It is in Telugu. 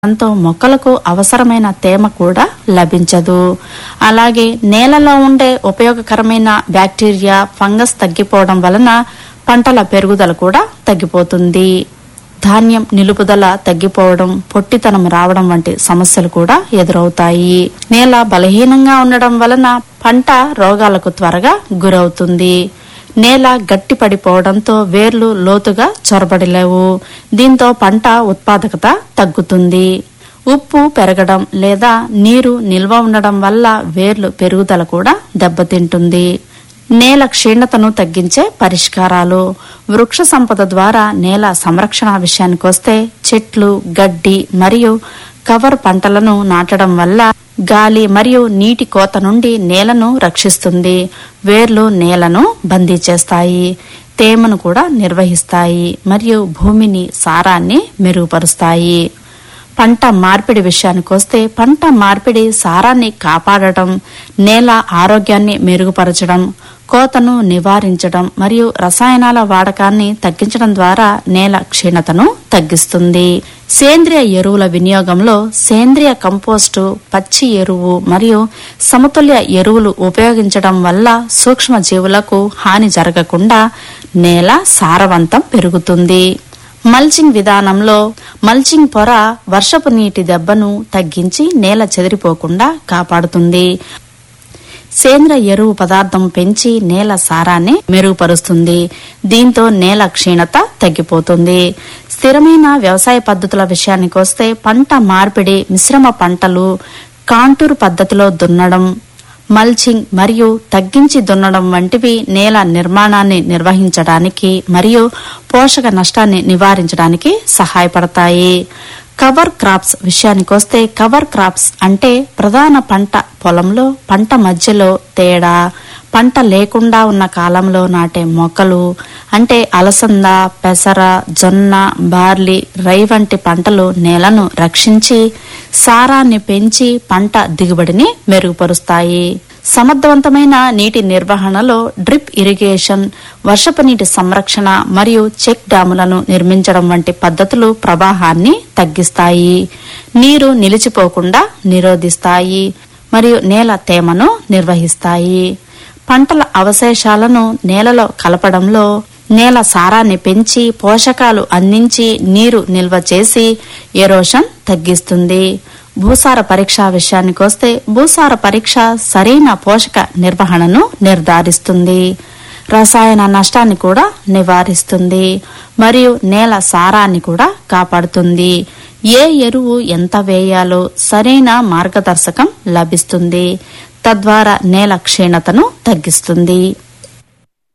దాంతో మొక్కలకు అవసరమైన తేమ కూడా లభించదు అలాగే నేలలో ఉండే ఉపయోగకరమైన బ్యాక్టీరియా ఫంగస్ తగ్గిపోవడం వలన పంటల పెరుగుదల కూడా తగ్గిపోతుంది ధాన్యం నిలుపుదల తగ్గిపోవడం పొట్టితనం రావడం వంటి సమస్యలు కూడా ఎదురవుతాయి నేల బలహీనంగా ఉండడం వలన పంట రోగాలకు త్వరగా గురవుతుంది నేల గట్టి పడిపోవడంతో వేర్లు లోతుగా చొరబడలేవు దీంతో పంట ఉత్పాదకత తగ్గుతుంది ఉప్పు పెరగడం లేదా నీరు నిల్వ ఉండడం వల్ల వేర్లు పెరుగుదల కూడా దెబ్బతింటుంది నేల క్షీణతను తగ్గించే పరిష్కారాలు వృక్ష సంపద ద్వారా నేల సంరక్షణ విషయానికొస్తే చెట్లు గడ్డి మరియు కవర్ పంటలను నాటడం వల్ల గాలి మరియు నీటి కోత నుండి నేలను రక్షిస్తుంది వేర్లు నేలను బందీ చేస్తాయి తేమను కూడా నిర్వహిస్తాయి మరియు భూమిని సారాన్ని మెరుగుపరుస్తాయి పంట మార్పిడి విషయానికొస్తే పంట మార్పిడి సారాన్ని కాపాడటం నేల ఆరోగ్యాన్ని మెరుగుపరచడం కోతను నివారించడం మరియు రసాయనాల వాడకాన్ని తగ్గించడం ద్వారా నేల క్షీణతను తగ్గిస్తుంది సేంద్రియ ఎరువుల వినియోగంలో సేంద్రియ కంపోస్టు పచ్చి ఎరువు మరియు సమతుల్య ఎరువులు ఉపయోగించడం వల్ల సూక్ష్మ జీవులకు హాని జరగకుండా నేల సారవంతం పెరుగుతుంది మల్చింగ్ విధానంలో మల్చింగ్ పొర వర్షపు నీటి దెబ్బను తగ్గించి నేల చెదిరిపోకుండా కాపాడుతుంది సేంద్రియ ఎరువు పదార్థం పెంచి నేల సారాన్ని మెరుగుపరుస్తుంది దీంతో నేల క్షీణత తగ్గిపోతుంది స్థిరమైన వ్యవసాయ పద్ధతుల విషయానికొస్తే పంట మార్పిడి మిశ్రమ పంటలు కాంటూర్ పద్ధతిలో దున్నడం మల్చింగ్ మరియు తగ్గించి దున్నడం వంటివి నేల నిర్మాణాన్ని నిర్వహించడానికి మరియు పోషక నష్టాన్ని నివారించడానికి సహాయపడతాయి కవర్ క్రాప్స్ విషయానికొస్తే కవర్ క్రాప్స్ అంటే ప్రధాన పంట పొలంలో పంట మధ్యలో తేడా పంట లేకుండా ఉన్న కాలంలో నాటే మొక్కలు అంటే అలసంద పెసర జొన్న బార్లీ రై వంటి పంటలు నేలను రక్షించి సారాన్ని పెంచి పంట దిగుబడిని మెరుగుపరుస్తాయి సమర్థవంతమైన నీటి నిర్వహణలో డ్రిప్ ఇరిగేషన్ వర్షపు నీటి సంరక్షణ మరియు చెక్ డ్యాములను నిర్మించడం వంటి పద్ధతులు ప్రవాహాన్ని తగ్గిస్తాయి నీరు నిలిచిపోకుండా నిరోధిస్తాయి మరియు నేల తేమను నిర్వహిస్తాయి పంటల అవశేషాలను నేలలో కలపడంలో నేల సారాన్ని పెంచి పోషకాలు అందించి నీరు నిల్వ చేసి ఎరోషన్ తగ్గిస్తుంది భూసార పరీక్ష విషయానికొస్తే భూసార పరీక్ష సరైన పోషక నిర్వహణను నిర్ధారిస్తుంది రసాయన నష్టాన్ని కూడా నివారిస్తుంది మరియు నేల సారాన్ని కూడా కాపాడుతుంది ఏ ఎరువు ఎంత వేయాలో సరైన మార్గదర్శకం లభిస్తుంది తద్వారా నేల క్షీణతను తగ్గిస్తుంది